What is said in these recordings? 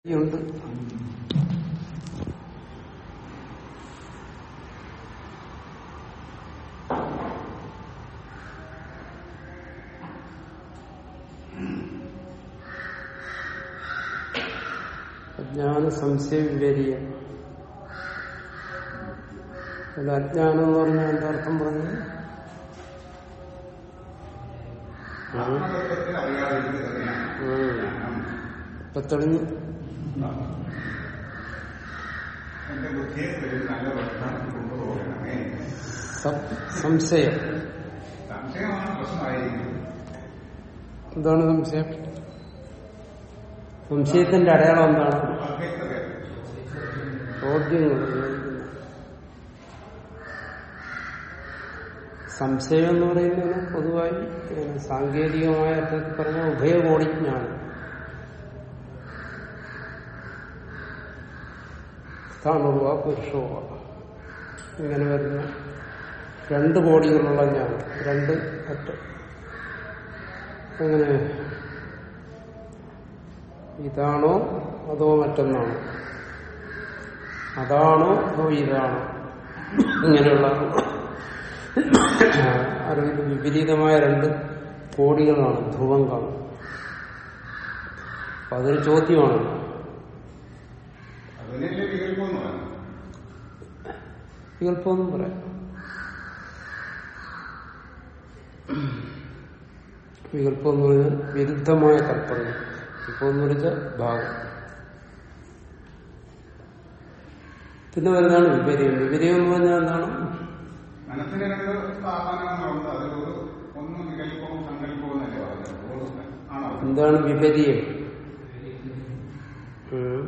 ഉണ്ട് അജ്ഞാന സംശയ വിവേരിയ അല്ല അജ്ഞാനം എന്ന് പറഞ്ഞാൽ എന്താ അർത്ഥം പറഞ്ഞത് ആ? ആത്മതത്വത്തിൽ അറിയാതിരിക്കുന്നത് തന്നെയാണ് ഉം. ഇപ്പൊ തെളിഞ്ഞു എന്റെ ബുദ്ധിയെ ഒരു നല്ല പ്രശ്നത്തിൽ കൊണ്ടുപോകണമേ സം- സംശയം സംശയമാണ് പ്രശ്നമായിരിക്കുന്നത് എന്താണ് സംശയം സംശയത്തിന്റെ അടയാളം എന്താണ് അവ്യക്തത ചോദ്യങ്ങൾ സംശയം എന്ന് പറയുന്നത് പൊതുവായി ഏഹ്, സാങ്കേതികമായ അർത്ഥത്തിൽ പറഞ്ഞ ഉഭയകോടിജ്ഞാനം സ്ഥാണുവ പുരുഷോവ ഇങ്ങനെ വരുന്ന രണ്ട് കോടികളുള്ള ജ്ഞാനം രണ്ട് അറ്റം അങ്ങനെ ഇതാണോ അതോ മറ്റൊന്നാണോ അതാണോ അതോ ഇതാണോ ഇങ്ങനെയുള്ള അറിവിൽ വിപരീതമായ രണ്ട് കോടികളാണ് ധ്രുവം കാണും അപ്പൊ അതൊരു ചോദ്യമാണ് അതിനല്ലേ വികല്പമെന്ന് പറഞ്ഞു വികല്പമൊന്നും പറയാം വികല്പം എന്ന് പറഞ്ഞാൽ വിരുദ്ധമായ കൽപ്പന വികല്പം എന്ന് പറഞ്ഞാൽ ഭാഗം പിന്നെ വരുന്നതാണ് വിപര്യം വിപര്യം എന്ന് പറഞ്ഞാൽ എന്താണ് മനസ്സിന് രണ്ട് സ്ഥാപനങ്ങളുണ്ട് അതിലൊരു ഒന്ന് വികല്പവും സങ്കല്പവും എന്നല്ലേ പറഞ്ഞത് ഒരു ആണോ എന്താണ് വിപര്യം ഉം.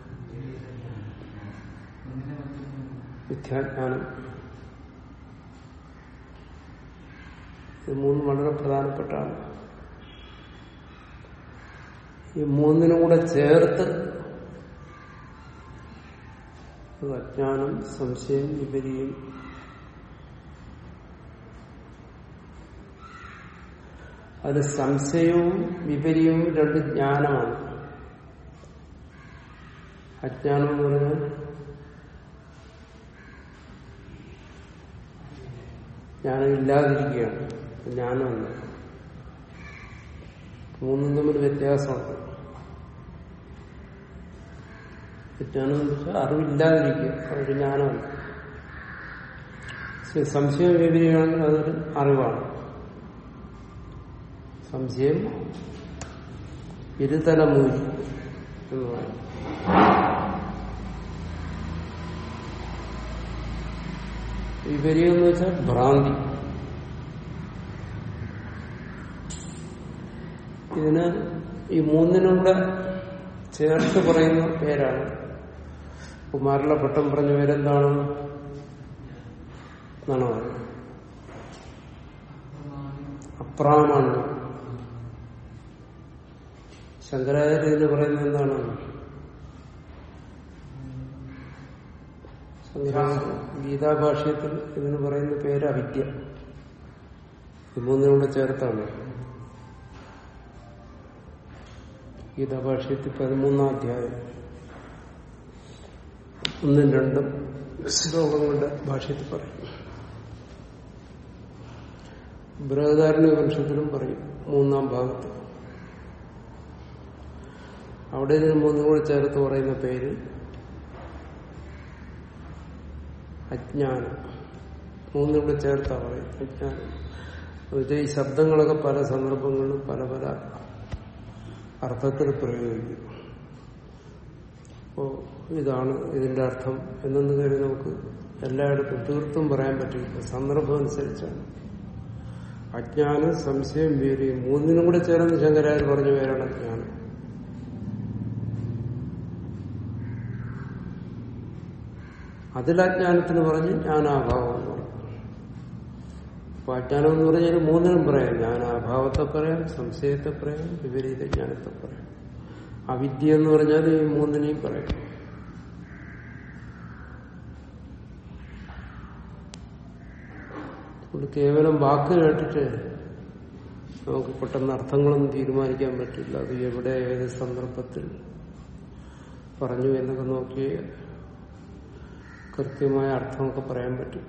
വിദ്യാജ്ഞാനം ഇത് മൂന്നും വളരെ പ്രധാനപ്പെട്ടാണ് ഈ മൂന്നിനും കൂടെ ചേർത്ത് ഇത് അജ്ഞാനം സംശയം വിപര്യം അത് സംശയവും വിപര്യവും രണ്ട് ജ്ഞാനമാണ് അജ്ഞാനം എന്ന് പറഞ്ഞാൽ ജ്ഞാനം ഇല്ലാതിരിക്കുകയാണ് ജ്ഞാനമല്ല മൂന്നും തമ്മിൽ വ്യത്യാസമുണ്ട് വിജ്ഞാനം എന്ന് വെച്ചാൽ അറിവില്ലാതിരിക്കുക അതൊരു ജ്ഞാനമല്ല പക്ഷെ സംശയം വിപരീയമാണെങ്കിൽ അതൊരു അറിവാണ് സംശയം ഇരുതലമൂരി എന്ന് പറയും വിപരീയം എന്ന് വെച്ചാൽ ഭ്രാന്തി ഇതിന് ഈ മൂന്നിനും കൂടെ ചേർത്ത് പറയുന്ന പേരാണ് കുമാരല ഭട്ടം പറഞ്ഞ പേരെന്താണ് എന്നാണ് പറയുന്നത് അപ്രാമാണ്യം ശങ്കരാചാര്യ ഇതിന് പറയുന്നത് എന്താണ് ശങ്കരാചാര്യ ഗീതാഭാഷ്യത്തിൽ ഇതിന് പറയുന്ന പേര് അവിദ്യ ഇത് മൂന്നിനും കൂടെ ചേർത്താണ് ഗീതാഭാഷ്യത്തിൽ പതിമൂന്നാം അധ്യായം ഒന്നും രണ്ടും ശ്ലോകങ്ങളുടെ ഭാഷ്യത്തിൽ പറയും ബൃഹദാരണ്യ വംശത്തിലും പറയും മൂന്നാം ഭാഗത്ത് അവിടെ ഇതിന് മൂന്നും കൂടെ ചേർത്ത് പറയുന്ന പേര് അജ്ഞാനം മൂന്നും കൂടെ ചേർത്താ പറയും അജ്ഞാനം എന്നുവെച്ചാൽ ഈ ശബ്ദങ്ങളൊക്കെ പല സന്ദർഭങ്ങളിലും പല പല അർത്ഥത്തിൽ പ്രയോഗിക്കും അപ്പോ ഇതാണ് ഇതിന്റെ അർത്ഥം എന്നെന്ന് കരുതി നമുക്ക് എല്ലായിടത്തും തീർത്തും പറയാൻ പറ്റില്ല സന്ദർഭം അനുസരിച്ചാണ് അജ്ഞാനം സംശയം വീര്യം മൂന്നിനും കൂടെ ചേർന്ന് ശങ്കരാചാര്യ പറഞ്ഞ പേരാണ് അജ്ഞാനം അതിൽ അജ്ഞാനത്തിന് പറഞ്ഞ് ജ്ഞാനാഭാവം എന്ന് പറഞ്ഞു അപ്പൊ അജ്ഞാനം എന്ന് പറഞ്ഞാൽ മൂന്നിനും പറയാം ജ്ഞാനാഭാവത്തെ പറയാം സംശയത്തെ പറയാം വിപരീത ജ്ഞാനത്തെ പറയാം അവിദ്യ എന്ന് പറഞ്ഞാൽ ഈ മൂന്നിനെയും പറയാം അതുകൊണ്ട് കേവലം വാക്ക് കേട്ടിട്ട് നമുക്ക് പെട്ടെന്ന് അർത്ഥങ്ങളൊന്നും തീരുമാനിക്കാൻ പറ്റില്ല അത് എവിടെ ഏത് സന്ദർഭത്തിൽ പറഞ്ഞു എന്നൊക്കെ നോക്കി കൃത്യമായ അർത്ഥമൊക്കെ പറയാൻ പറ്റും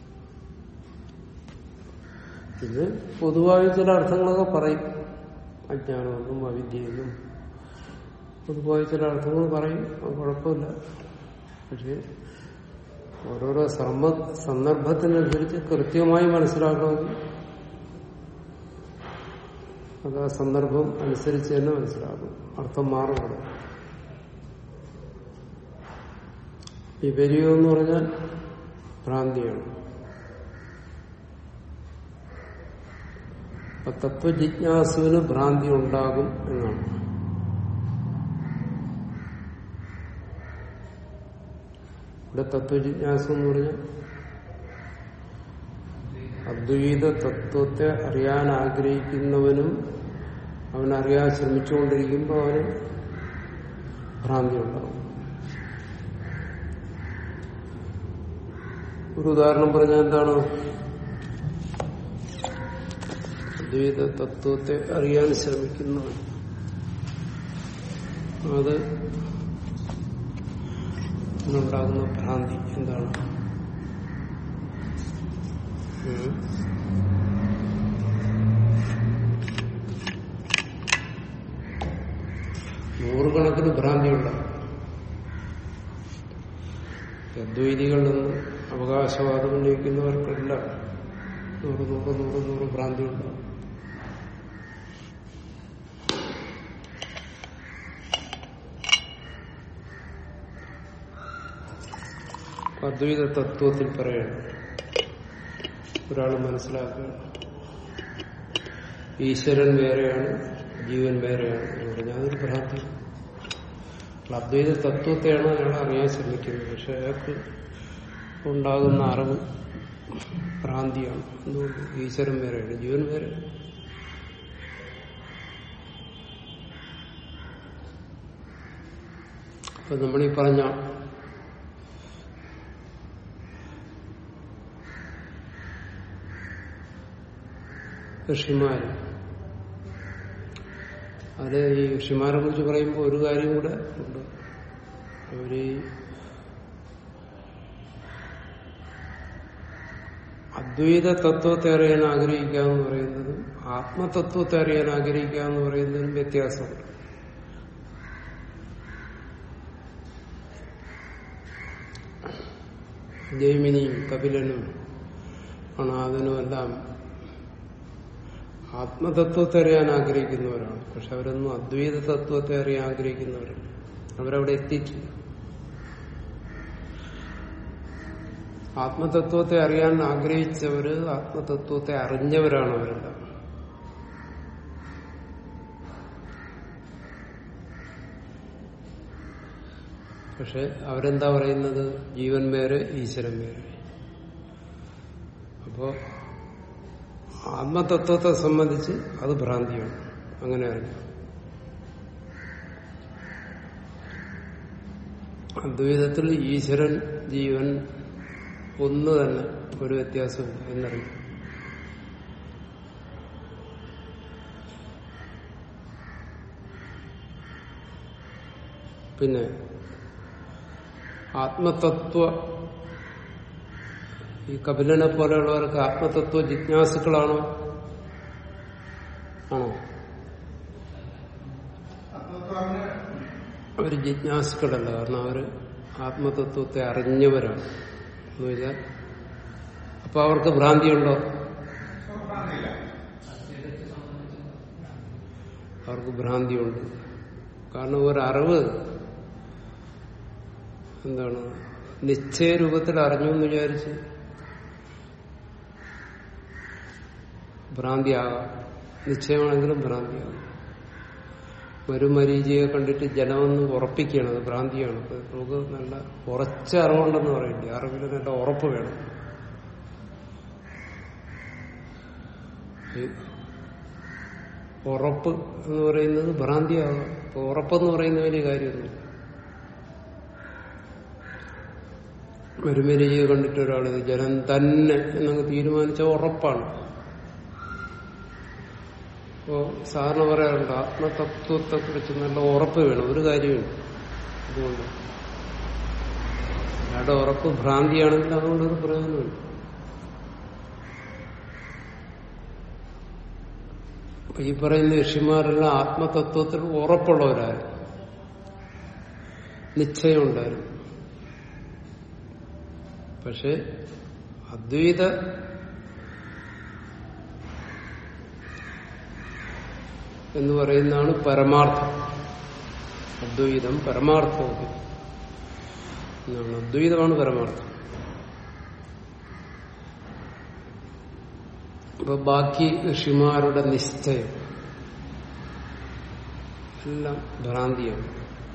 ഇത് പൊതുവായ ചില അർത്ഥങ്ങളൊക്കെ പറയും അജ്ഞാനമെന്നും അവിദ്യയെന്നും പൊതുവായ ചില അർത്ഥങ്ങൾ പറയും അത് കുഴപ്പമില്ല പക്ഷെ ഓരോരോ സമ്മ സന്ദർഭത്തിനനുസരിച്ച് കൃത്യമായി മനസ്സിലാക്കണമെങ്കിൽ അത് ആ സന്ദർഭം അനുസരിച്ച് തന്നെ മനസ്സിലാക്കും അർത്ഥം മാറും വിപരീയം എന്ന് പറഞ്ഞാൽ ഭ്രാന്തിയാണ് അപ്പൊ തത്വജിജ്ഞാസുവിന് ഭ്രാന്തി ഉണ്ടാകും എന്നാണ് ഇവിടെ തത്വജിജ്ഞാസു എന്ന് പറഞ്ഞാൽ അദ്വൈത തത്വത്തെ അറിയാൻ ആഗ്രഹിക്കുന്നവനും അവൻ അറിയാൻ ശ്രമിച്ചുകൊണ്ടിരിക്കുമ്പോൾ അവന് ഭ്രാന്തി ഉണ്ടാവും ഒരു ഉദാഹരണം പറഞ്ഞാൽ എന്താണ് അദ്വൈത തത്വത്തെ അറിയാൻ ശ്രമിക്കുന്നവൻ അത് ഉണ്ടാകുന്ന ഭ്രാന്തി എന്താണ് ഉം. നൂറുകണക്കിന് ഭ്രാന്തി ഉണ്ടാകും അദ്വൈതികളിൽ നിന്ന് അവകാശവാദം ഉന്നയിക്കുന്നവർക്കെല്ലാം നൂറ് നൂറ് നൂറ് നൂറ് ഭ്രാന്തി ഉണ്ടാകും അദ്വൈത തത്വത്തിൽ പറയണം ഒരാൾ മനസ്സിലാക്കുക ഈശ്വരൻ വേറെയാണ് ജീവൻ വേറെയാണ് എന്ന് പറഞ്ഞാൽ അതൊരു ഭ്രാന്തി അദ്വൈത തത്വത്തെയാണ് അയാൾ അറിയാൻ ശ്രമിക്കുന്നത് പക്ഷെ അയാൾക്ക് ഉണ്ടാകുന്ന അറിവ് ഭ്രാന്തിയാണ് എന്തുകൊണ്ട് ഈശ്വരൻ വേറെയാണ് ജീവൻ വേറെയാണ് അപ്പൊ നമ്മളീ പറഞ്ഞ ഋഷിമാര് അതില് ഈ ഋഷിമാരെ കുറിച്ച് പറയുമ്പോൾ ഒരു കാര്യം കൂടെ ഉണ്ട് അവര് ഈ അദ്വൈത തത്വത്തെ അറിയാൻ ആഗ്രഹിക്കുക എന്ന് പറയുന്നതും ആത്മതത്വത്തെ അറിയാൻ ആഗ്രഹിക്കുക എന്ന് പറയുന്നതിനും വ്യത്യാസമുണ്ട് ജൈമിനിയും കപിലനും അണാദനും എല്ലാം ആത്മതത്വത്തെ അറിയാൻ ആഗ്രഹിക്കുന്നവരാണ് പക്ഷെ അവരൊന്നും അദ്വൈത തത്വത്തെ അറിയാൻ ആഗ്രഹിക്കുന്നവരല്ല അവരവിടെ എത്തിയിട്ടില്ല ആത്മതത്വത്തെ അറിയാൻ ആഗ്രഹിച്ചവര് ആത്മതത്വത്തെ അറിഞ്ഞവരാണ് അവരെല്ലാം പക്ഷെ അവരെന്താ പറയുന്നത് ജീവൻ വേറെ ഈശ്വരൻ വേറെ അപ്പോ ആത്മതത്വത്തെ സംബന്ധിച്ച് അത് ഭ്രാന്തിയാണ് അങ്ങനെ അറിഞ്ഞു അദ്വൈതത്തിൽ ഈശ്വരൻ ജീവൻ ഒന്ന് തന്നെ ഒരു വ്യത്യാസമില്ല എന്നറിയും പിന്നെ ആത്മതത്വ ഈ കപിലനെ പോലെയുള്ളവർക്ക് ആത്മതത്വ ജിജ്ഞാസുക്കളാണോ ആണോ തത്വത്തിന് അവർ ജിജ്ഞാസുക്കളല്ല കാരണം അവര് ആത്മതത്വത്തെ അറിഞ്ഞവരാണ് എന്ന് വെച്ചാൽ അപ്പൊ അവർക്ക് ഭ്രാന്തിയുണ്ടോ സ്വപ്രാന്തിയില്ല അവർക്ക് ഭ്രാന്തിയുണ്ട് കാരണം ഒരറിവ് എന്താണ് നിശ്ചയരൂപത്തിൽ അറിഞ്ഞു എന്ന് വിചാരിച്ച് ഭ്രാന്തിയാകാം നിശ്ചയമാണെങ്കിലും ഭ്രാന്തിയാകാം മരുമരീചിയെ കണ്ടിട്ട് ജലമെന്ന് ഉറപ്പിക്കുകയാണ് അത് ഭ്രാന്തിയാണ് അപ്പൊ നമുക്ക് നല്ല ഉറച്ച അറിവുണ്ടെന്ന് പറയില്ലേ അറിവിൽ നല്ല ഉറപ്പ് വേണം ഈ ഉറപ്പ് എന്ന് പറയുന്നത് ഭ്രാന്തിയാകാം ഇപ്പൊ ഉറപ്പെന്ന് പറയുന്ന വലിയ കാര്യമൊന്നുമില്ല മരുമരിയെ കണ്ടിട്ട് ഒരാൾ ഇത് ജലം തന്നെ എന്നങ്ങ് തീരുമാനിച്ച ഉറപ്പാണ് അപ്പോ സാധാരണ പറയാറുണ്ട് ആത്മതത്വത്തെ കുറിച്ച് നല്ല ഉറപ്പ് വേണം ഒരു കാര്യമുണ്ട് അതുകൊണ്ട് അയാളുടെ ഉറപ്പ് ഭ്രാന്തിയാണെങ്കിൽ അതുകൊണ്ടൊരു പ്രയോജനമില്ല അപ്പൊ ഈ പറയുന്ന ഋഷിമാരെല്ലാം ആത്മതത്വത്തിൽ ഉറപ്പുള്ളവരായിരുന്നു നിശ്ചയമുണ്ടായിരുന്നു പക്ഷെ അദ്വൈത എന്ന് പറയുന്നതാണ് പരമാർത്ഥം അദ്വൈതം പരമാർത്ഥവും എന്നാണ് അദ്വൈതമാണ് പരമാർത്ഥം അപ്പൊ ബാക്കി ഋഷിമാരുടെ നിശ്ചയം എല്ലാം ഭ്രാന്തിയാണ്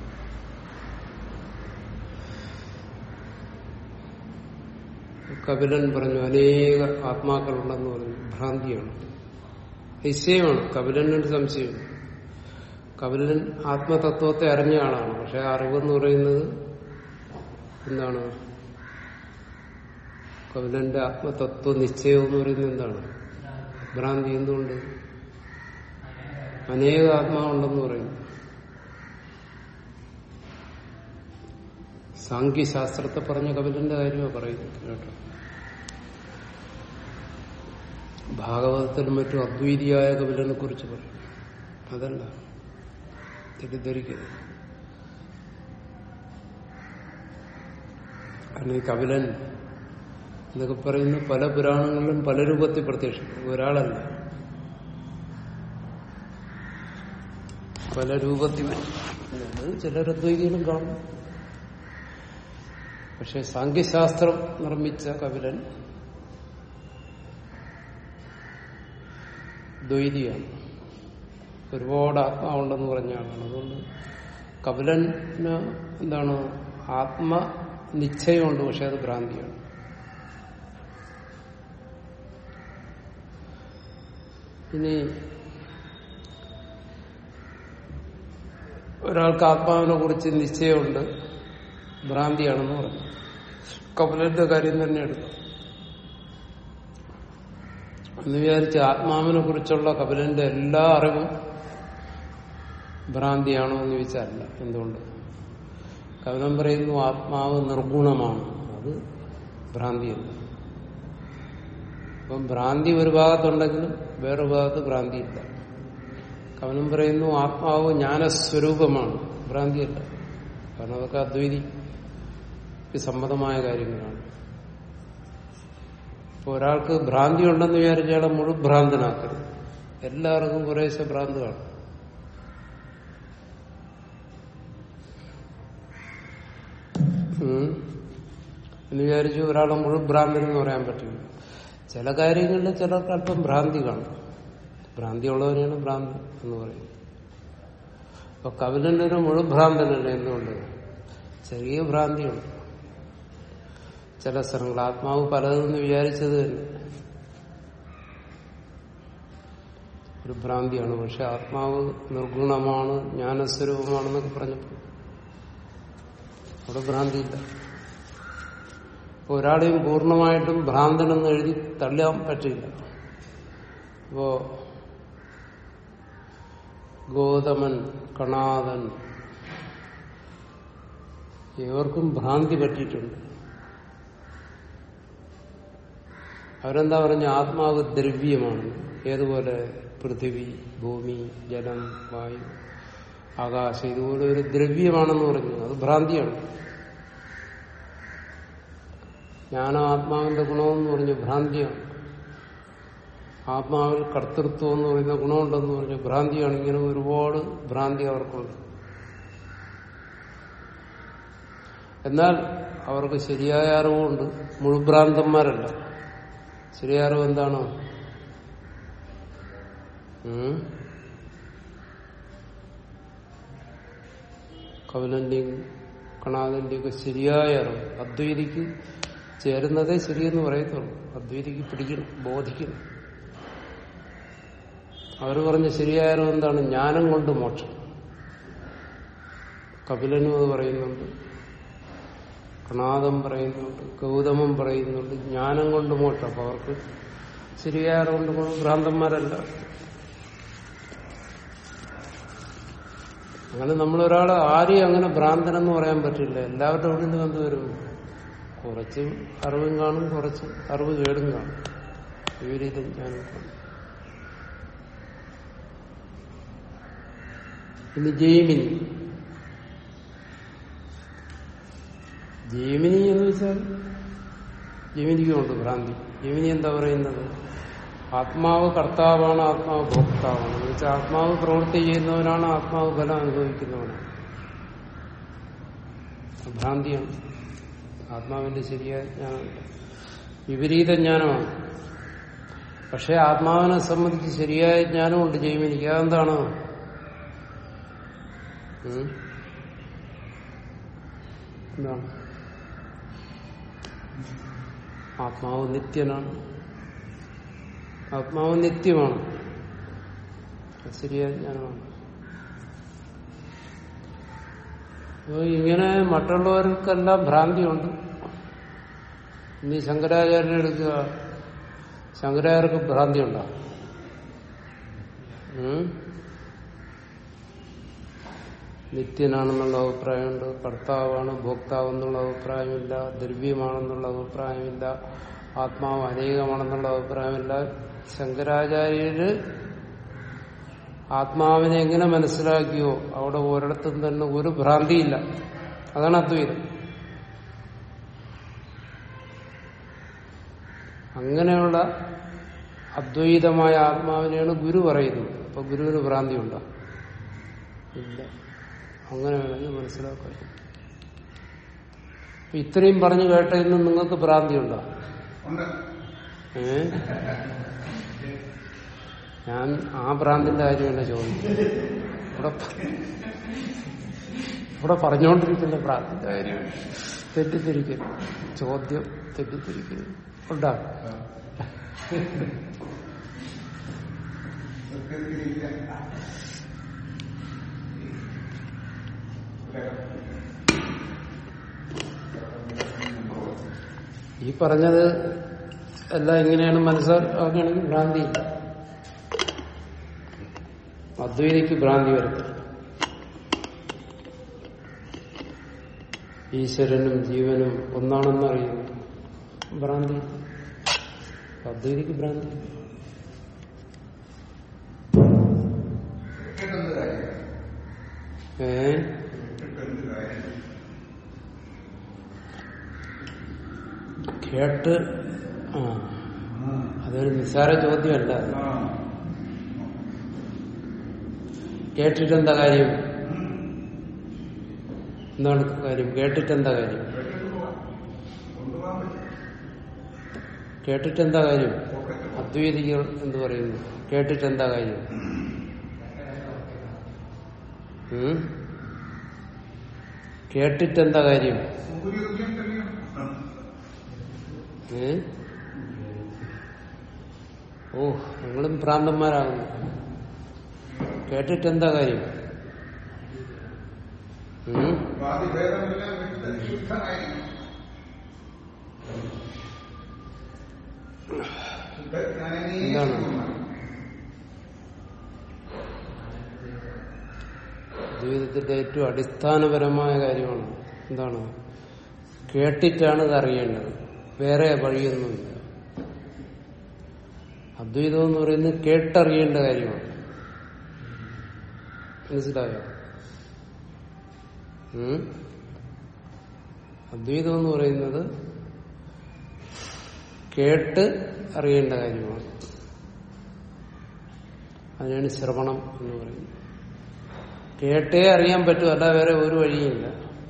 കപിലൻ പറഞ്ഞു അനേക ആത്മാക്കളുണ്ടെന്ന് പറഞ്ഞു ഭ്രാന്തിയാണ് നിശ്ചയമാണ് കപിലനൊരു സംശയം കപിലൻ ആത്മതത്വത്തെ അറിഞ്ഞ ആളാണ് പക്ഷെ ആ അറിവെന്ന് പറയുന്നത് എന്താണ് കപിലന്റെ ആത്മതത്വ നിശ്ചയം എന്ന് പറയുന്നത് എന്താണ് ഭ്രാന്തി എന്തുകൊണ്ട് അനേക ആത്മാവുണ്ടെന്ന് പറയുന്നു സാങ്കേശാസ്ത്രത്തെ പറഞ്ഞ കപിലന്റെ കാര്യമാണ് പറയുന്നത് കേട്ടോ ഭാഗവതത്തിലും മറ്റും അദ്വൈതിയായ കപിലനെ കുറിച്ച് പറയും അതല്ല തെറ്റിദ്ധരിക്കരുത് കാരണം ഈ കപിലൻ എന്നൊക്കെ പറയുന്ന പല പുരാണങ്ങളിലും പല രൂപത്തിൽ പ്രത്യക്ഷിക്കും ഒരാളല്ല പല രൂപത്തിൽ അത് ചിലർ അദ്വൈതികളും കാണും പക്ഷെ സാങ്കേശാസ്ത്രം നിർമ്മിച്ച കപിലൻ ദ്വൈതിയാണ് ഒരുപാട് ആത്മാവുണ്ടെന്ന് പറഞ്ഞ ആളാണ് അതുകൊണ്ട് കപിലന് എന്താണ് ആത്മനിശ്ചയമുണ്ട് പക്ഷെ അത് ഭ്രാന്തിയാണ് ഇനി ഒരാൾക്ക് ആത്മാവിനെ കുറിച്ച് നിശ്ചയമുണ്ട് ഭ്രാന്തിയാണെന്ന് പറഞ്ഞു കപിലന്റെ കാര്യം തന്നെ എടുക്കും എന്ന് വിചാരിച്ച് ആത്മാവിനെ കുറിച്ചുള്ള കപിലന്റെ എല്ലാ അറിവും ഭ്രാന്തിയാണോ എന്ന് ചോദിച്ചാലല്ല എന്തുകൊണ്ട് കപിലൻ പറയുന്നു ആത്മാവ് നിർഗുണമാണ് അത് ഭ്രാന്തിയല്ല അപ്പം ഭ്രാന്തി ഒരു ഭാഗത്തുണ്ടെങ്കിലും വേറൊരു ഭാഗത്ത് ഭ്രാന്തിയില്ല കവനം പറയുന്നു ആത്മാവ് ജ്ഞാനസ്വരൂപമാണ് ഭ്രാന്തിയല്ല കാരണം അതൊക്കെ അദ്വൈതിക്ക് സമ്മതമായ കാര്യങ്ങളാണ് ഇപ്പൊ ഒരാൾക്ക് ഭ്രാന്തി ഉണ്ടെന്ന് വിചാരിച്ച അയാളെ മുഴു ഭ്രാന്തനാക്കരുത് എല്ലാവർക്കും കുറേശ്ശെ ഭ്രാന്ത് കാണും ഉം. എന്ന് വിചാരിച്ചു ഒരാളെ മുഴു ഭ്രാന്തൻ എന്ന് പറയാൻ പറ്റില്ല ചില കാര്യങ്ങളിൽ ചിലർക്ക് അല്പം ഭ്രാന്തി കാണും ഭ്രാന്തി ഉള്ളവരെയാണ് ഭ്രാന്തി എന്ന് പറയുന്നത് അപ്പൊ കപിലന്റെ ഒരു മുഴു ഭ്രാന്തനല്ല എന്തുകൊണ്ട് ചെറിയ ഭ്രാന്തിയുണ്ട് ചില സ്ഥലങ്ങൾ ആത്മാവ് പലതെന്ന് വിചാരിച്ചത് തന്നെ ഒരു ഭ്രാന്തിയാണ് പക്ഷെ ആത്മാവ് നിർഗുണമാണ് ജ്ഞാനസ്വരൂപമാണെന്നൊക്കെ പറഞ്ഞപ്പോൾ അവിടെ ഭ്രാന്തിയില്ല അപ്പൊ ഒരാളെയും പൂർണ്ണമായിട്ടും ഭ്രാന്തനെന്ന് എഴുതി തള്ളാൻ പറ്റില്ല ഇപ്പോ ഗോതമൻ കണാദൻ ഇവർക്കും ഭ്രാന്തി പറ്റിയിട്ടുണ്ട് അവരെന്താ പറഞ്ഞ ആത്മാവ് ദ്രവ്യമാണ് ഏതുപോലെ പൃഥിവി ഭൂമി ജലം വായു ആകാശം ഇതുപോലെ ഒരു ദ്രവ്യമാണെന്ന് പറഞ്ഞു അത് ഭ്രാന്തിയാണ് ജ്ഞാനം ആത്മാവിന്റെ ഗുണമെന്ന് പറഞ്ഞു ഭ്രാന്തിയാണ് ആത്മാവിൽ കർത്തൃത്വം എന്ന് പറയുന്ന ഗുണമുണ്ടെന്ന് പറഞ്ഞു ഭ്രാന്തിയാണ് ഇങ്ങനെ ഒരുപാട് ഭ്രാന്തി അവർക്കുണ്ട് എന്നാൽ അവർക്ക് ശരിയായ അറിവുണ്ട് മുഴുഭ്രാന്തന്മാരല്ല ശരിയായ അറിവ് എന്താണ് ഉം? കപിലന്റെയും കണാദന്റെയും ഒക്കെ ശരിയായ അറിവ് അദ്വൈതിക്ക് ചേരുന്നതേ ശരിയെന്ന് പറയത്തുള്ളൂ അദ്വൈതിക്ക് പിടിക്കണം ബോധിക്കണം അവർ പറഞ്ഞ ശരിയായ അറിവ് എന്താണ് ജ്ഞാനം കൊണ്ട് മോക്ഷം കപിലനും അത് പറയുന്നുണ്ട് കണാദം പറയുന്നുണ്ട് ഗൗതമം പറയുന്നുണ്ട് ജ്ഞാനം കൊണ്ട് മോക്ഷം അപ്പൊ അവർക്ക് ശരിയായ അറിവുകൊണ്ട് ഭ്രാന്തന്മാരല്ല അങ്ങനെ നമ്മളൊരാൾ ആരെയും അങ്ങനെ ഭ്രാന്തനെന്ന് പറയാൻ പറ്റില്ല എല്ലാവരുടെ ഉള്ളിൽ എന്ത് വരും കുറച്ച് അറിവും കാണും കുറച്ച് അറിവ് കേടും കാണും വിപരീത ജ്ഞാനം കാണും ഇനി ജൈമിനി ജൈമിനി എന്ന് വെച്ചാൽ ജൈമിനിക്കുമുണ്ട് ഭ്രാന്തി ജൈമിനി എന്താ പറയുന്നത് ആത്മാവ് കർത്താവാണ് ആത്മാവ് ഭോക്താവാണ് എന്ന് വെച്ചാൽ ആത്മാവ് പ്രവൃത്തി ചെയ്യുന്നവനാണ് ആത്മാവ് ഫലം അനുഭവിക്കുന്നവനാണ് ഭ്രാന്തിയാണ് ആത്മാവിന്റെ ശരിയായ ജ്ഞാനമല്ല വിപരീത ജ്ഞാനമാണ് പക്ഷെ ആത്മാവിനെ സംബന്ധിച്ച് ശരിയായ ജ്ഞാനമുണ്ട് ജൈമിനിക്ക് അതെന്താണ് ഉം? എന്താണ് ആത്മാവ് നിത്യനാണ് ആത്മാവ് നിത്യമാണ് അത് ശരിയായ ജ്ഞാനമാണ് അപ്പൊ ഇങ്ങനെ മറ്റുള്ളവർക്കെല്ലാം ഭ്രാന്തിയുണ്ട് ഇനി ശങ്കരാചാര്യനെ എടുക്കുക ശങ്കരാചാര്യർക്ക് ഭ്രാന്തി ഉണ്ടോ ഉം? നിത്യനാണെന്നുള്ള അഭിപ്രായമുണ്ട് കർത്താവാണ് ഭോക്താവ് എന്നുള്ള അഭിപ്രായമില്ല ദ്രവ്യമാണെന്നുള്ള അഭിപ്രായമില്ല ആത്മാവ് അനേകമാണെന്നുള്ള അഭിപ്രായമില്ല ശങ്കരാചാര്യര് ആത്മാവിനെ എങ്ങനെ മനസ്സിലാക്കിയോ അവിടെ ഒരിടത്തും തന്നെ ഒരു ഭ്രാന്തിയില്ല അതാണ് അദ്വൈതം അങ്ങനെയുള്ള അദ്വൈതമായ ആത്മാവിനെയാണ് ഗുരു പറയുന്നത് അപ്പൊ ഗുരുവിന് ഭ്രാന്തി ഉണ്ടോ ഇല്ല അങ്ങനെ വേണമെങ്കിൽ മനസ്സിലാക്കാൻ അപ്പൊ ഇത്രയും പറഞ്ഞു കേട്ടതിൽ നിന്ന് നിങ്ങൾക്ക് ഭ്രാന്തി ഉണ്ടോ ഉണ്ട് ഏ ഞാൻ ആ ഭ്രാന്തിന്റെ കാര്യമല്ല ചോദിക്കുന്നത് ഇവിടെ പ- ഇവിടെ പറഞ്ഞുകൊണ്ടിരിക്കുന്ന ഭ്രാന്തിന്റെ കാര്യമാണ് തെറ്റിദ്ധരിക്കരുത് ചോദ്യം തെറ്റിദ്ധരിക്കരുത് ഉണ്ടാ ഈ പറഞ്ഞത് എല്ലാം എങ്ങനെയാണ് മനസ്സിലാക്കുകയാണെങ്കിൽ ഭ്രാന്തിയില്ല അദ്വൈതിക്ക് ഭ്രാന്തി വരത്തില്ല ഈശ്വരനും ജീവനും ഒന്നാണെന്ന് അറിയുന്നു ഭ്രാന്തി അദ്വൈതിക്ക് ഭ്രാന്തി എന്ത് കാര്യം ഏ എന്ത് കാര്യം കേട്ട് ആ അതൊരു നിസ്സാര ചോദ്യമല്ല അത്. ആ. കേട്ടിട്ട് എന്താ കാര്യം എന്താണ് കാര്യം കേട്ടിട്ട് എന്താ കാര്യം കേട്ടിട്ട് പോവാം. കൊണ്ടുപോകാൻ പറ്റും. കേട്ടിട്ട് എന്താ കാര്യം പോക്കറ്റ് അദ്വൈതികൾ എന്ന് പറയുന്നു കേട്ടിട്ട് എന്താ കാര്യം ഉം? കേട്ടിട്ട് എന്താ കാര്യം സൂര്യൻ തെളിയും. ഏ ഓ നിങ്ങളും ഭ്രാന്തന്മാരാകുന്നു കേട്ടിട്ട് എന്താ കാര്യം ഉം? വാദിഭേദമെല്ലാം വിട്ട് ശുദ്ധമായിരിക്കും ശുദ്ധജ്ഞാനമേ എന്താണ്? പൂർണ്ണമാണ്. ജീവിതത്തിന്റെ ഏറ്റവും അടിസ്ഥാനപരമായ കാര്യമാണ് എന്താണ് കേട്ടിട്ടാണ് ഇത് അറിയേണ്ടത് വേറെ വഴിയൊന്നുമില്ല അദ്വൈതം എന്ന് പറയുന്നത് കേട്ടറിയേണ്ട കാര്യമാണ് മനസ്സിലായോ ഉം? അദ്വൈതം എന്ന് പറയുന്നത് കേട്ട് അറിയേണ്ട കാര്യമാണ് അതിനാണ് ശ്രവണം എന്ന് പറയുന്നത് കേട്ടേ അറിയാൻ പറ്റും അല്ല വേറെ ഒരു വഴിയില്ല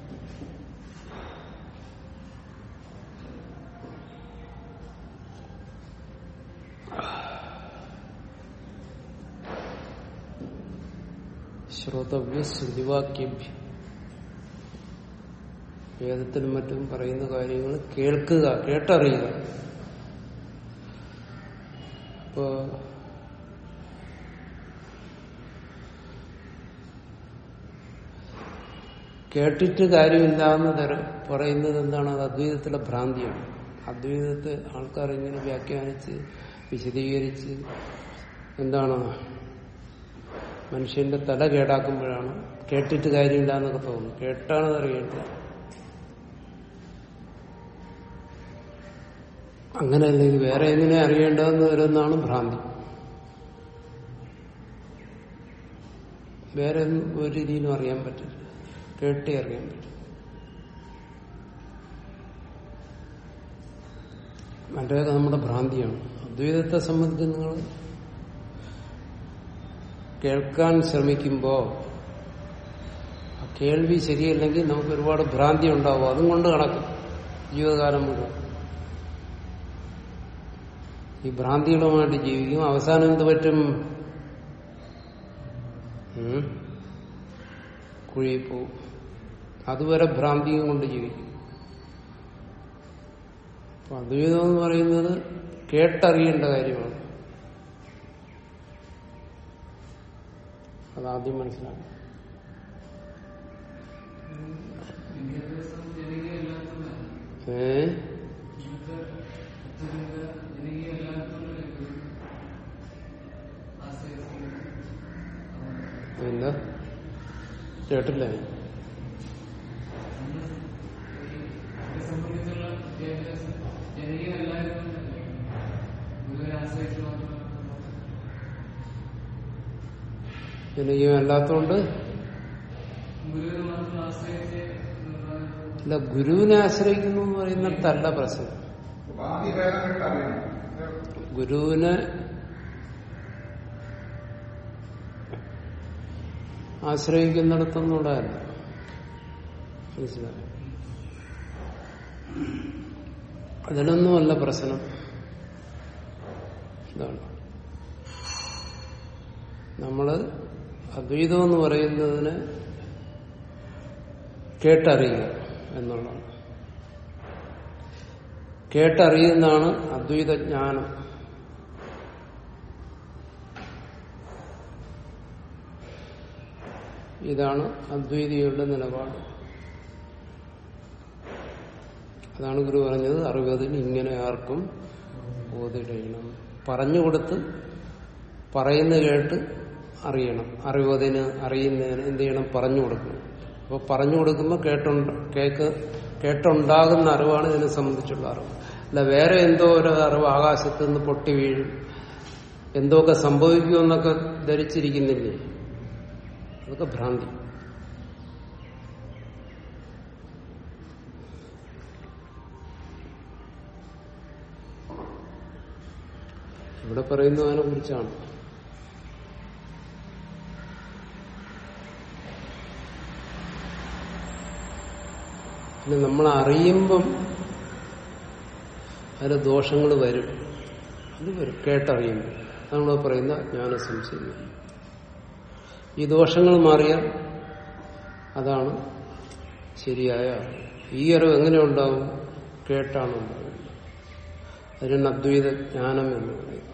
ശ്രോതവ്യ ശ്രുതിവാക്യഭ്യ വേദത്തിലും മറ്റും പറയുന്ന കാര്യങ്ങൾ കേൾക്കുക കേട്ടറിയുക ഇപ്പോ കേട്ടിട്ട് കാര്യമില്ല എന്ന് തര പറയുന്നത് എന്താണ് അത് അദ്വൈതത്തിലെ ഭ്രാന്തിയാണ് അദ്വൈതത്തെ ആൾക്കാർ ഇങ്ങനെ വ്യാഖ്യാനിച്ച് വിശദീകരിച്ച് എന്താണ് മനുഷ്യന്റെ തല കേടാക്കുമ്പോഴാണ് കേട്ടിട്ട് കാര്യമില്ല എന്നൊക്കെ തോന്നും കേട്ടാണ് അറിയേണ്ടത് അങ്ങനെയല്ല ഇത് വേറെ എങ്ങനെ അറിയേണ്ടതെന്ന് വരുന്നതാണ് ഭ്രാന്തി വേറെ ഒന്നും ഒരു രീതിയിലും അറിയാൻ പറ്റില്ല കേട്ടേ അറിയാൻ പറ്റും മറ്റേതൊക്കെ നമ്മുടെ ഭ്രാന്തിയാണ് അദ്വൈതത്തെ സംബന്ധിച്ച് നിങ്ങൾ കേൾക്കാൻ ശ്രമിക്കുമ്പോൾ ആ കേൾവി ശരിയല്ലെങ്കിൽ നമുക്ക് ഒരുപാട് ഭ്രാന്തി ഉണ്ടാവും അതും കൊണ്ട് കണക്കും ജീവിതകാലം മുഴുവൻ ഈ ഭ്രാന്തികളുമായിട്ട് ജീവിക്കും അവസാനം എന്ത് പറ്റും ഉം? കുഴിയിൽ പോവും അതുവരെ ഭ്രാന്തിയും കൊണ്ട് ജീവിക്കും അപ്പൊ അദ്വൈതം എന്ന് പറയുന്നത് കേട്ടറിയേണ്ട കാര്യമാണ് അതാദ്യം മനസ്സിലാക്കണം ഏ പിന്നെ കേട്ടില്ലേ ജനകീയം അല്ലാത്തോണ്ട് അല്ല ഗുരുവിനെ ആശ്രയിക്കുന്നു എന്ന് പറയുന്നിടത്തല്ല പ്രശ്നം ഉപാധി ഭേദമായിട്ട് അറിയണം ഗുരുവിനെ ആശ്രയിക്കുന്നിടത്തൊന്നും അല്ല മനസ്സിലായോ അതിനൊന്നുമല്ല പ്രശ്നം ഇതാണ് നമ്മള് അദ്വൈതം എന്ന് പറയുന്നതിന് കേട്ടറിയുക എന്നുള്ളതാണ് കേട്ടറിയുന്നതാണ് അദ്വൈത ജ്ഞാനം ഇതാണ് അദ്വൈതികളുടെ നിലപാട് അതാണ് ഗുരു പറഞ്ഞത് അറിവതിൽ ഇങ്ങനെ ആർക്കും ബോധിടയണം പറഞ്ഞുകൊടുത്ത് പറയുന്ന കേട്ട് അറിയണം അറിവതിന് അറിയുന്നതിന് എന്ത് ചെയ്യണം പറഞ്ഞു കൊടുക്കണം അപ്പോൾ പറഞ്ഞു കൊടുക്കുമ്പോൾ കേട്ടുണ്ട കേക്ക് കേട്ടുണ്ടാകുന്ന അറിവാണ് ഇതിനെ സംബന്ധിച്ചുള്ള അറിവ് അല്ല വേറെ എന്തോ ഒരു അറിവ് ആകാശത്ത് നിന്ന് പൊട്ടി വീഴും എന്തൊക്കെ സംഭവിക്കുമെന്നൊക്കെ ധരിച്ചിരിക്കുന്നില്ലേ അതൊക്കെ ഭ്രാന്തി ഇവിടെ പറയുന്നതിനെ കുറിച്ചാണ് പിന്നെ നമ്മൾ അറിയുമ്പം അതിൽ ദോഷങ്ങൾ വരും അത് വരും കേട്ടറിയുമ്പോൾ നമ്മൾ പറയുന്ന ജ്ഞാന സംശയം ഈ ദോഷങ്ങൾ മാറിയാൽ അതാണ് ശരിയായ അറിവ്. ഈ അറിവ് എങ്ങനെ ഉണ്ടാവും കേട്ടാണ് ഉണ്ടാകുന്നത് അതിനാണ് അദ്വൈത ജ്ഞാനം എന്ന് പറയുന്നത്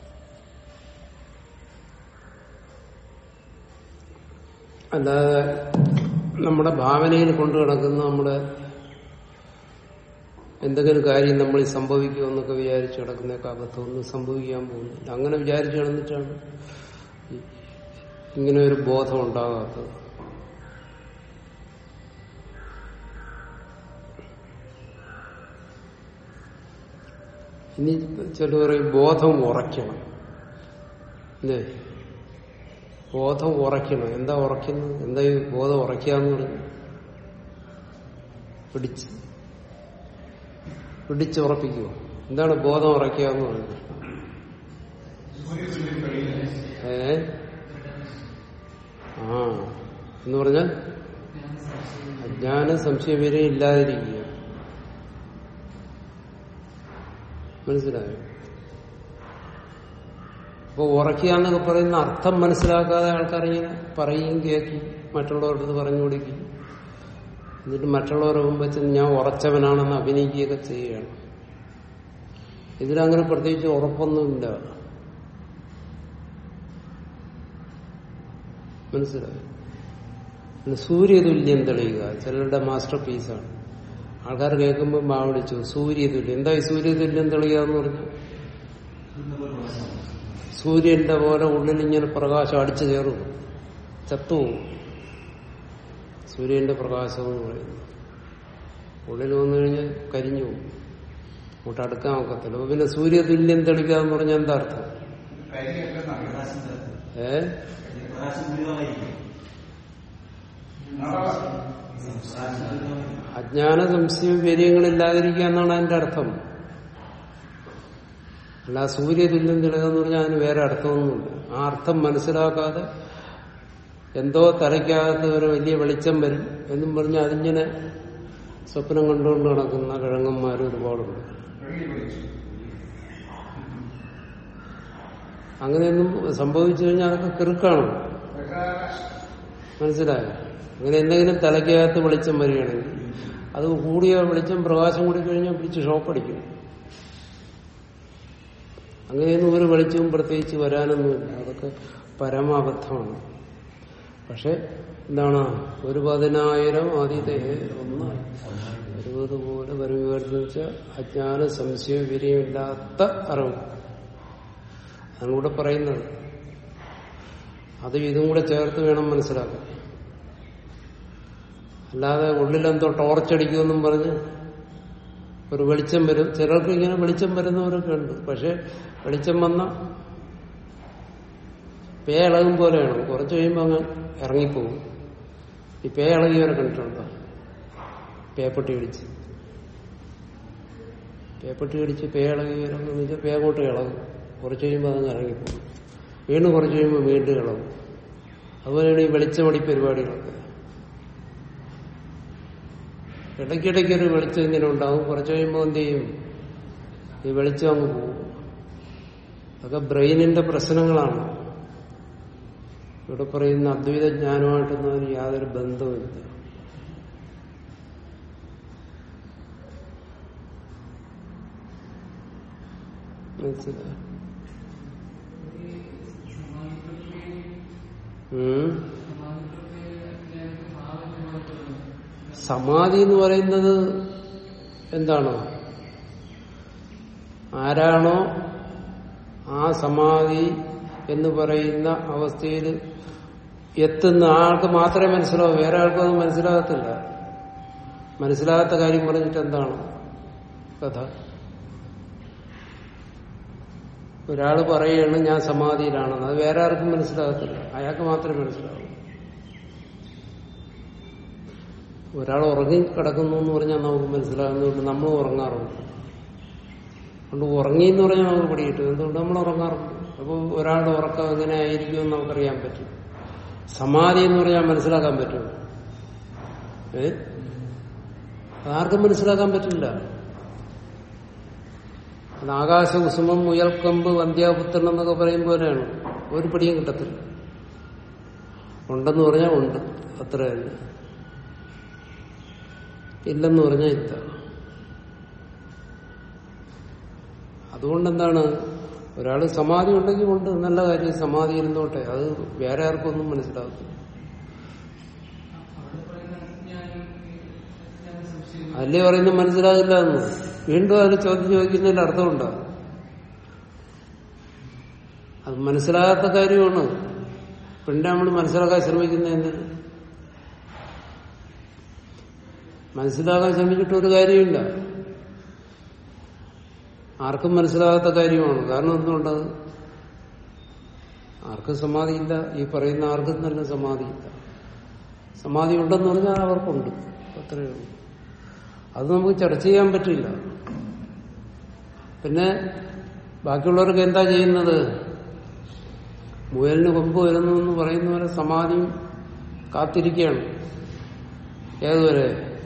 അല്ലാതെ നമ്മുടെ ഭാവനയിൽ കൊണ്ടു കിടക്കുന്ന നമ്മുടെ എന്തെങ്കിലും കാര്യം നമ്മൾ സംഭവിക്കുമെന്നൊക്കെ വിചാരിച്ചു കിടക്കുന്നതൊക്കെ അബദ്ധമൊന്നും സംഭവിക്കാൻ പോകുന്നില്ല അങ്ങനെ വിചാരിച്ചു കിടന്നിട്ടാണ് ഈ- ഇങ്ങനെ ഒരു ബോധം ഉണ്ടാകാത്തത് ഇനി ചില പറയും ബോധം ഉറയ്ക്കണം അല്ലേ ബോധം ഉറയ്ക്കണം എന്താ ഉറയ്ക്കുന്നത് എന്താ ഈ ബോധം ഉറയ്ക്കാന്ന് പറയുന്നത് പിടിച്ച് പിടിച്ചുറപ്പിക്കുമോ എന്താണ് ബോധം ഉറയ്ക്കുക എന്ന് പറയുന്നത് ഏ ആ എന്ന് പറഞ്ഞാൽ അജ്ഞാന സംശയം വരെ ഇല്ലാതിരിക്കുക മനസ്സിലായോ അപ്പൊ ഉറക്കുക എന്നൊക്കെ പറയുന്ന അർത്ഥം മനസ്സിലാക്കാതെ ആൾക്കാരിങ്ങനെ പറയും കേൾക്കും മറ്റുള്ളവരുടെ അടുത്ത് പറഞ്ഞു കൊടുക്കും എന്നിട്ട് മറ്റുള്ളവരുടെ മുമ്പ് വെച്ച് ഞാൻ ഉറച്ചവനാണെന്ന് അഭിനയിക്കുകയൊക്കെ ചെയ്യുകയാണ് ഇതിലങ്ങനെ പ്രത്യേകിച്ച് ഉറപ്പൊന്നുമില്ല മനസ്സിലായോ പിന്നെ സൂര്യതുല്യം തെളിയുക ചിലരുടെ മാസ്റ്റർ പീസാണ് ആൾക്കാർ കേൾക്കുമ്പോൾ മാ വിളിച്ചു സൂര്യതുല്യം എന്താ ഈ സൂര്യതുല്യം തെളിയുക എന്ന് പറഞ്ഞു സൂര്യന്റെ പോലെ ഉള്ളിൽ ഇങ്ങനെ പ്രകാശം അടിച്ചു കയറും ചത്തുപോകും സൂര്യന്റെ പ്രകാശം എന്ന് പറയുന്നത് ഉള്ളിൽ വന്നു കഴിഞ്ഞാൽ കരിഞ്ഞു പോകും അങ്ങോട്ട് അടുക്കാൻ ഒക്കത്തില്ല അപ്പൊ പിന്നെ സൂര്യതുല്യം തെളിക്കുക എന്ന് പറഞ്ഞാൽ എന്താ അർത്ഥം കരിയല്ലെന്നാണ് പ്രകാശം ചേർത്ത് ഏ പ്രകാശം ദുരിതമായിരിക്കും നാളെ പ്രകാശം ദുരിതമായിരിക്കും അജ്ഞാന സംശയ വ്യര്യങ്ങളില്ലാതിരിക്കുക എന്നാണ് അതിന്റെ അർത്ഥം അല്ല സൂര്യതുല്യം തെളിയുക എന്ന് പറഞ്ഞാൽ അതിന് വേറെ അർത്ഥമൊന്നുമില്ല ആ അർത്ഥം മനസ്സിലാക്കാതെ എന്തോ തലയ്ക്കകത്ത് ഒരു വലിയ വെളിച്ചം വരും എന്നും പറഞ്ഞ് അതിങ്ങനെ സ്വപ്നം കണ്ടുകൊണ്ട് നടക്കുന്ന കിഴങ്ങന്മാർ ഒരുപാടുണ്ട് വെള്ളി വിളിച്ചു അങ്ങനെയൊന്നും സംഭവിച്ചു കഴിഞ്ഞാൽ അതൊക്കെ കിറുക്കാണ് പ്രകാശ മനസ്സിലായോ അങ്ങനെ എന്തെങ്കിലും തലയ്ക്കകത്ത് വെളിച്ചം വരികയാണെങ്കിൽ അത് കൂടിയ വെളിച്ചം പ്രകാശം കൂടി കഴിഞ്ഞാൽ പിടിച്ച് ഷോപ്പടിക്കും അങ്ങനെയൊന്നും ഒരു വെളിച്ചവും പ്രത്യേകിച്ച് വരാനൊന്നുമില്ല അതൊക്കെ പരമാബദ്ധമാണ് പക്ഷെ എന്താണ് ഒരു പതിനായിരം ആദ്യത്തെ ഒന്നായി ഇരുപത് പോലെ വരുമെന്ന് വെച്ചാൽ അജ്ഞാന സംശയ വിരയമില്ലാത്ത അറിവ് അതാണ് ഇവിടെ പറയുന്നത് അത് ഇതും കൂടെ ചേർത്ത് വേണം മനസ്സിലാക്കാൻ അല്ലാതെ ഉള്ളിലെന്തോ ടോർച്ചടിക്കുമെന്നും പറഞ്ഞ് ഒരു വെളിച്ചം വരും ചിലർക്ക് ഇങ്ങനെ വെളിച്ചം വരുന്നവരൊക്കെ ഉണ്ട് പക്ഷെ വെളിച്ചം വന്ന പേ ഇളകും പോലെയാണ് കുറച്ച് കഴിയുമ്പോൾ അങ്ങ് ഇറങ്ങിപ്പോകും ഈ പേ ഇളകിയവരെ കണ്ടിട്ടുണ്ടോ പേപ്പട്ടി പിടിച്ച് പേപ്പട്ടി പിടിച്ച് പേ ഇളകിയവരൊക്കെ വെച്ചാൽ പേ അങ്ങോട്ട് ഇളകും കുറച്ച് കഴിയുമ്പോൾ അതങ്ങ് ഇറങ്ങിപ്പോകും വീണ്ടും കുറച്ച് കഴിയുമ്പോൾ വീണ്ടും ഇളകും അതുപോലെയാണ് ഈ വെളിച്ചമടി പരിപാടികളൊക്കെ ഇടയ്ക്കിടയ്ക്ക് ഒരു വെളിച്ചം ഇങ്ങനെ ഉണ്ടാവും കുറച്ച് കഴിയുമ്പോൾ എന്ത് ചെയ്യും ഈ വെളിച്ചം അങ്ങ് പോകും അതൊക്കെ ബ്രെയിനിന്റെ പ്രശ്നങ്ങളാണ് ഇവിടെ പറയുന്ന അദ്വൈത ജ്ഞാനമായിട്ടൊന്നും അതിന് യാതൊരു ബന്ധവുമില്ല മനസ്സിലായോ ഉം. സമാധി എന്ന് പറയുന്നത് എന്താണ് ആരാണോ ആ സമാധി എന്ന് പറയുന്ന അവസ്ഥയിൽ എത്തുന്ന ആൾക്ക് മാത്രമേ മനസ്സിലാവൂ വേറെ ആൾക്കൊന്നും മനസ്സിലാകത്തില്ല മനസ്സിലാകാത്ത കാര്യം പറഞ്ഞിട്ട് എന്താണ് കഥ ഒരാൾ പറയുകയാണ് ഞാൻ സമാധിയിലാണെന്ന് അത് വേറെ ആർക്കും മനസ്സിലാകത്തില്ല അയാൾക്ക് മാത്രമേ മനസ്സിലാവൂ ഒരാൾ ഉറങ്ങി കിടക്കുന്നു എന്ന് പറഞ്ഞാൽ നമുക്ക് മനസ്സിലാകുന്നതുകൊണ്ട് നമ്മൾ ഉറങ്ങാറുണ്ട് അതുകൊണ്ട് ഉറങ്ങി എന്ന് പറഞ്ഞാൽ നമുക്ക് പിടികിട്ടും എന്തുകൊണ്ട് നമ്മൾ ഉറങ്ങാറുണ്ട് അപ്പോൾ ഒരാളുടെ ഉറക്കം എങ്ങനെ ആയിരിക്കും എന്ന് നമുക്കറിയാൻ പറ്റും സമാധി എന്ന് പറഞ്ഞാൽ മനസ്സിലാക്കാൻ പറ്റും ഏ ആർക്കും മനസ്സിലാക്കാൻ പറ്റില്ല അത് ആകാശകുസുമം മുയൽക്കമ്പ് വന്ധ്യാപുത്രൻ എന്നൊക്കെ പറയും പോലെയാണ് ഒരു പിടിയും കിട്ടത്തില്ല ഉണ്ടെന്ന് പറഞ്ഞാൽ ഉണ്ട് അത്ര തന്നെ ഇല്ലെന്ന് പറഞ്ഞാൽ ഇല്ല അതുകൊണ്ട് എന്താണ് ഒരാൾ സമാധി ഉണ്ടെങ്കിൽ ഉണ്ട് നല്ല കാര്യം സമാധി ഇരുന്നോട്ടെ അത് വേറെ ആർക്കൊന്നും മനസ്സിലാകത്തില്ല അല്ലേ പറയുന്നത് മനസ്സിലാകില്ല എന്ന് വീണ്ടും അത് ചോദ്യം ചോദിക്കുന്നതിന്റെ അർത്ഥമുണ്ടോ അത് മനസ്സിലാകാത്ത കാര്യമാണ് പിന്നെ നമ്മൾ മനസ്സിലാക്കാൻ ശ്രമിക്കുന്ന എന്തിന് മനസ്സിലാക്കാൻ ശ്രമിച്ചിട്ട് ഒരു കാര്യമില്ല ആർക്കും മനസ്സിലാകാത്ത കാര്യമാണ് കാരണം എന്തുകൊണ്ടത് ആർക്കും സമാധിയില്ല ഈ പറയുന്ന ആർക്കും തന്നെ സമാധിയില്ല സമാധി ഉണ്ടെന്ന് പറഞ്ഞാൽ അവർക്കുണ്ട് അത്രയേ ഉള്ളൂ അത് നമുക്ക് ചർച്ച ചെയ്യാൻ പറ്റില്ല പിന്നെ ബാക്കിയുള്ളവർക്ക് എന്താ ചെയ്യുന്നത് മുയലിന് കൊമ്പ് വരുന്നു എന്ന് പറയുന്നവരെ സമാധിയും കാത്തിരിക്കുകയാണ് ഏതുവരെ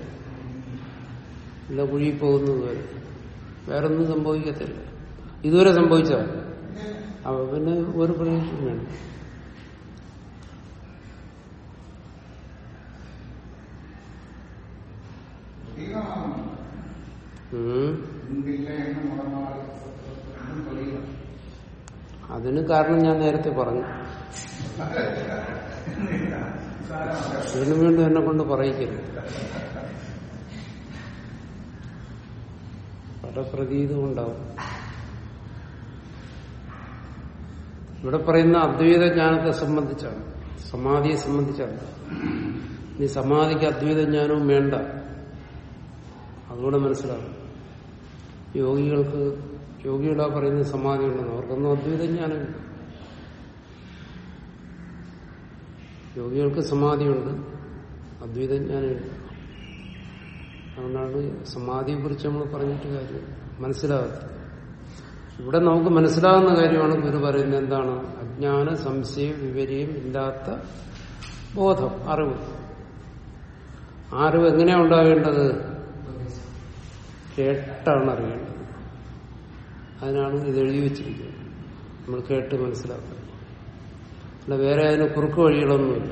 ഇല്ല കുഴിയിൽ പോകുന്നത് വരെ വേറൊന്നും സംഭവിക്കത്തില്ല ഇതുവരെ സംഭവിച്ചോ അപ്പൊ പിന്നെ ഒരു പ്രതീക്ഷയും വേണം പ്രതീകമാണ് ഉം. മുമ്പില്ല എന്ന് മുടമാറി അതും പ്രതീകം അതിന് കാരണം ഞാൻ നേരത്തെ പറഞ്ഞു വീണ്ടും വീണ്ടും എന്നെ കൊണ്ട് പറയിക്കരുത് പല പ്രതീതം ഉണ്ടാവും ഇവിടെ പറയുന്ന അദ്വൈത ജ്ഞാനത്തെ സംബന്ധിച്ചാണ് സമാധിയെ സംബന്ധിച്ചല്ല ഇനി സമാധിക്ക് അദ്വൈത ജ്ഞാനവും വേണ്ട അതുകൂടെ മനസ്സിലാവും യോഗികൾക്ക് യോഗികളാ പറയുന്ന സമാധി ഉണ്ടെന്ന് അവർക്കൊന്നും അദ്വൈത ജ്ഞാനമില്ല യോഗികൾക്ക് സമാധിയുണ്ട് അദ്വൈത ജ്ഞാനമില്ല അതുകൊണ്ടാണ് സമാധിയെ കുറിച്ച് നമ്മൾ പറഞ്ഞിട്ട് കാര്യം മനസ്സിലാകത്തില്ല ഇവിടെ നമുക്ക് മനസ്സിലാകുന്ന കാര്യമാണ് ഗുരു പറയുന്നത് എന്താണ് അജ്ഞാന സംശയ വിവര്യം ഇല്ലാത്ത ബോധം അറിവ് ആ അറിവ് എങ്ങനെയാ ഉണ്ടാകേണ്ടത് കേട്ടാണ് അറിയേണ്ടത് അതിനാണ് ഇത് എഴുതി വെച്ചിരിക്കുന്നത് നമ്മൾ കേട്ട് മനസ്സിലാക്കുക അല്ല വേറെ അതിന് കുറുക്ക് വഴികളൊന്നുമില്ല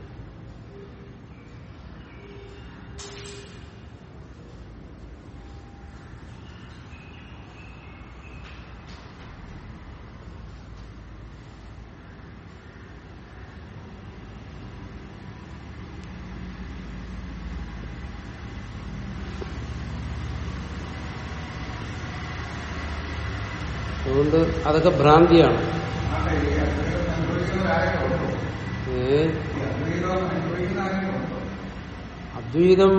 അതുകൊണ്ട് അതൊക്കെ ഭ്രാന്തിയാണ് ആട്ടെ, ഈ അദ്വൈതം അനുഭവിക്കുന്നവരാരൊക്കെ ഉണ്ടോ? ഏ ഈ അദ്വൈതം അനുഭവിക്കുന്ന ആരെങ്കിലും ഉണ്ടോ? അദ്വൈതം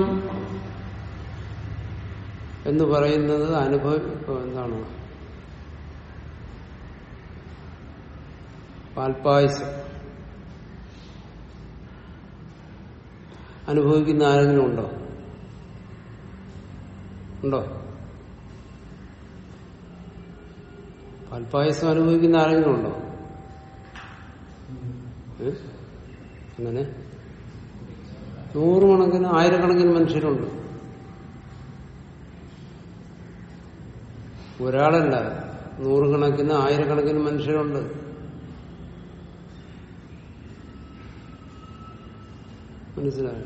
എന്ന് പറയുന്നത് അനുഭവ ഇപ്പൊ എന്താണ് പാൽപ്പായസം അനുഭവിക്കുന്ന ആരെങ്കിലും ഉണ്ടോ ഉണ്ടോ പാൽപ്പായസം അനുഭവിക്കുന്ന ആരെങ്കിലും ഉണ്ടോ ഏ? അങ്ങനെ നൂറുകണക്കിന് ആയിരക്കണക്കിന് മനുഷ്യരുണ്ട് ഒരാളല്ല നൂറുകണക്കിന് ആയിരക്കണക്കിന് മനുഷ്യരുണ്ട് മനസ്സിലായോ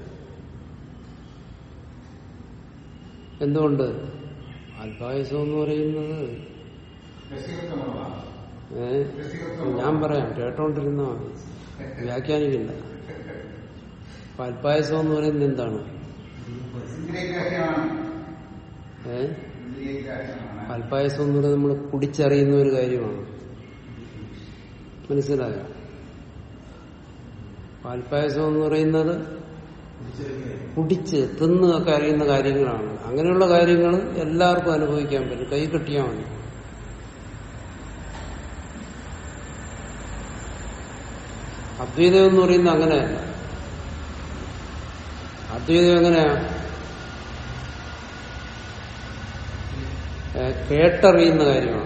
എന്തുകൊണ്ട് അൽപായസം എന്ന് പറയുന്നത് രസികത്വമുള്ളതാണ്. ഏ രസികത്വം ഞാൻ പറയാം കേട്ടോണ്ടിരുന്ന വ്യാഖ്യാനിക്കില്ല പാൽപ്പായസം എന്ന് പറയുന്നത് എന്താണ് ഇന്ദ്രിയഗ്രാഹ്യമാണ്. ഏ ഇന്ദ്രിയഗ്രാഹ്യമാണ്. പാൽപ്പായസം എന്ന് പറയുന്നത് നമ്മൾ കുടിച്ചറിയുന്ന ഒരു കാര്യമാണ് മനസ്സിലായോ പാൽപ്പായസം എന്ന് പറയുന്നത് കുടിച്ച് തിന്ന് ഒക്കെ അറിയുന്ന കാര്യങ്ങളാണ് അങ്ങനെയുള്ള കാര്യങ്ങൾ എല്ലാവർക്കും അനുഭവിക്കാൻ പറ്റും കൈ കെട്ടിയാൽ മതി അദ്വൈതം എന്ന് പറയുന്നത് അങ്ങനെയല്ല അദ്വൈതം എങ്ങനെയാ ഏ, കേട്ടറിയുന്ന കാര്യമാണ്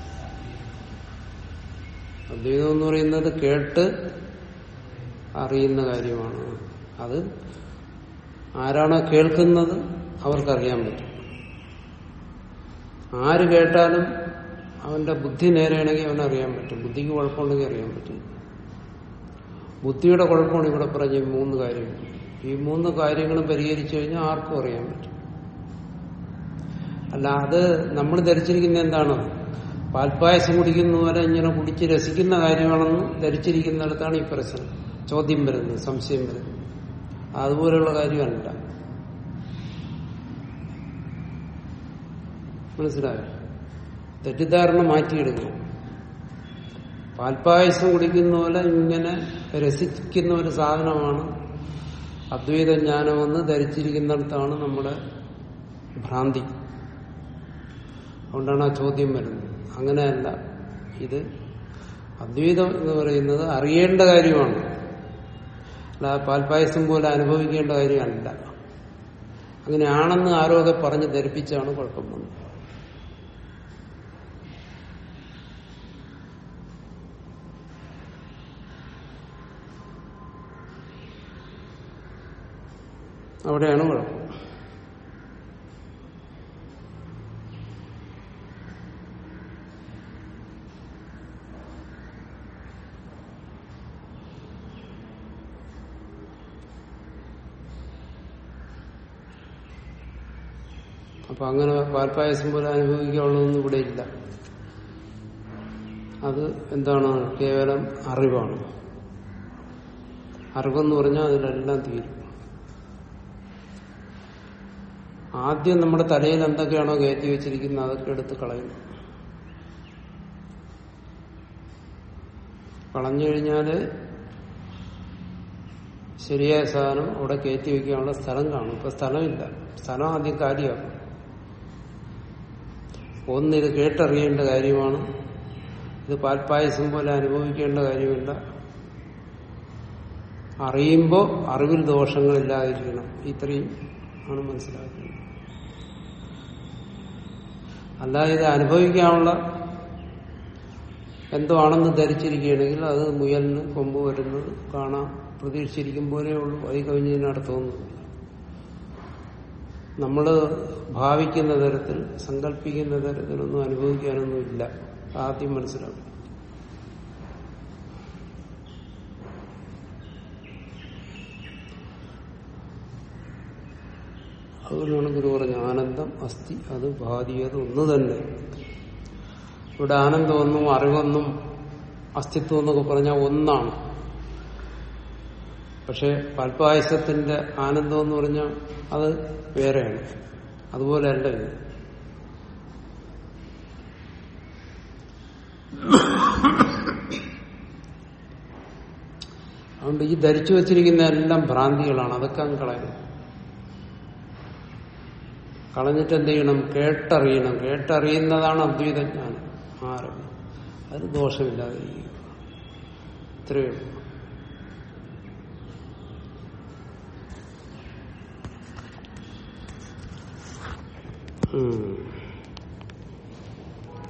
അദ്വൈതം എന്ന് പറയുന്നത് കേട്ട് അറിയുന്ന കാര്യമാണ് അത് ആരാണോ കേൾക്കുന്നത് അവർക്കറിയാൻ പറ്റും ആര് കേട്ടാലും അവന്റെ ബുദ്ധി നേരെയാണെങ്കിൽ അവനറിയാൻ പറ്റും ബുദ്ധിക്ക് കുഴപ്പമുണ്ടെങ്കിൽ അറിയാൻ പറ്റും ബുദ്ധിയുടെ കുഴപ്പമാണ് ഇവിടെ പറഞ്ഞ ഈ മൂന്ന് കാര്യങ്ങൾ ഈ മൂന്ന് കാര്യങ്ങളും പരിഹരിച്ചു കഴിഞ്ഞാൽ ആർക്കും അറിയാൻ പറ്റും അല്ല അത് നമ്മൾ ധരിച്ചിരിക്കുന്ന എന്താണ് പാൽപ്പായസം കുടിക്കുന്ന പോലെ ഇങ്ങനെ കുടിച്ച് രസിക്കുന്ന കാര്യമാണെന്ന് ധരിച്ചിരിക്കുന്നിടത്താണ് ഈ പ്രശ്നം ചോദ്യം വരുന്നത് സംശയം വരുന്നത് അതുപോലെയുള്ള കാര്യമല്ല മനസ്സിലായോ തെറ്റിദ്ധാരണ മാറ്റിയെടുക്കണം പാൽപ്പായസം കുടിക്കുന്ന പോലെ ഇങ്ങനെ രസിക്കുന്ന ഒരു സാധനമാണ് അദ്വൈത ജ്ഞാനമെന്ന് ധരിച്ചിരിക്കുന്നിടത്താണ് നമ്മുടെ ഭ്രാന്തി അതുകൊണ്ടാണ് ആ ചോദ്യം വരുന്നത് അങ്ങനെയല്ല ഇത് അദ്വൈതം എന്ന് പറയുന്നത് അറിയേണ്ട കാര്യമാണ് അല്ല പാൽപ്പായസം പോലെ അനുഭവിക്കേണ്ട കാര്യമല്ല അങ്ങനെയാണെന്ന് ആരോഗ്യ പറഞ്ഞ് ധരിപ്പിച്ചാണ് കുഴപ്പം വന്നത് അവിടെയാണ് കുഴപ്പം അപ്പൊ അങ്ങനെ പാൽപ്പായസം പോലെ അനുഭവിക്കാനുള്ളതൊന്നും ഇവിടെ ഇല്ല അത് എന്താണ് കേവലം അറിവാണ് അറിവെന്ന് പറഞ്ഞാൽ അതിലെല്ലാം തീരും ആദ്യം നമ്മുടെ തലയിൽ എന്തൊക്കെയാണോ കയറ്റി വെച്ചിരിക്കുന്നത് അതൊക്കെ എടുത്ത് കളയുന്നു കളഞ്ഞു കഴിഞ്ഞാല് ശരിയായ സാധനം അവിടെ കയറ്റി വയ്ക്കാനുള്ള സ്ഥലം കാണും ഇപ്പൊ സ്ഥലമില്ല സ്ഥലം ആദ്യം കാര്യമാണ് ഒന്ന് ഇത് കേട്ടറിയേണ്ട കാര്യമാണ് ഇത് പാൽപ്പായസം പോലെ അനുഭവിക്കേണ്ട കാര്യമില്ല അറിയുമ്പോൾ അറിവിൽ ദോഷങ്ങളില്ലാതിരിക്കണം ഇത്രയും ആണ് മനസ്സിലാക്കുന്നത് അല്ലാതെ ഇത് അനുഭവിക്കാനുള്ള എന്തോ ആണെന്ന് ധരിച്ചിരിക്കുകയാണെങ്കിൽ അത് മുയലിന് കൊമ്പ് വരുന്നത് കാണാം പ്രതീക്ഷിച്ചിരിക്കും പോലെ ഉള്ളൂ അത് കഴിഞ്ഞതിനർത്ഥമൊന്നുമില്ല നമ്മൾ ഭാവിക്കുന്ന തരത്തിൽ സങ്കല്പിക്കുന്ന തരത്തിലൊന്നും അനുഭവിക്കാനൊന്നുമില്ല ആദ്യം മനസ്സിലാക്കും അതുകൊണ്ടാണ് ഗുരു പറഞ്ഞ ആനന്ദം അസ്ഥി അത് ഭാതി അത് ഒന്ന് തന്നെ ഇവിടെ ആനന്ദമൊന്നും അറിവൊന്നും അസ്തിത്വം എന്നൊക്കെ പറഞ്ഞാൽ ഒന്നാണ് പക്ഷെ പാൽപ്പായസത്തിന്റെ ആനന്ദം എന്ന് പറഞ്ഞാൽ അത് വേറെയാണ് അതുപോലെ അല്ല ഇത് അതുകൊണ്ട് ഈ ധരിച്ചു വച്ചിരിക്കുന്ന എല്ലാം ഭ്രാന്തികളാണ് അതൊക്കെ അങ്ങ് കളയണം കളഞ്ഞിട്ട് എന്ത് ചെയ്യണം കേട്ടറിയണം കേട്ടറിയുന്നതാണ് അദ്വൈതജ്ഞാനം ആരവ് അത് ദോഷമില്ലാതിരിക്കുക ഇത്രയേ ഉള്ളൂ ഉം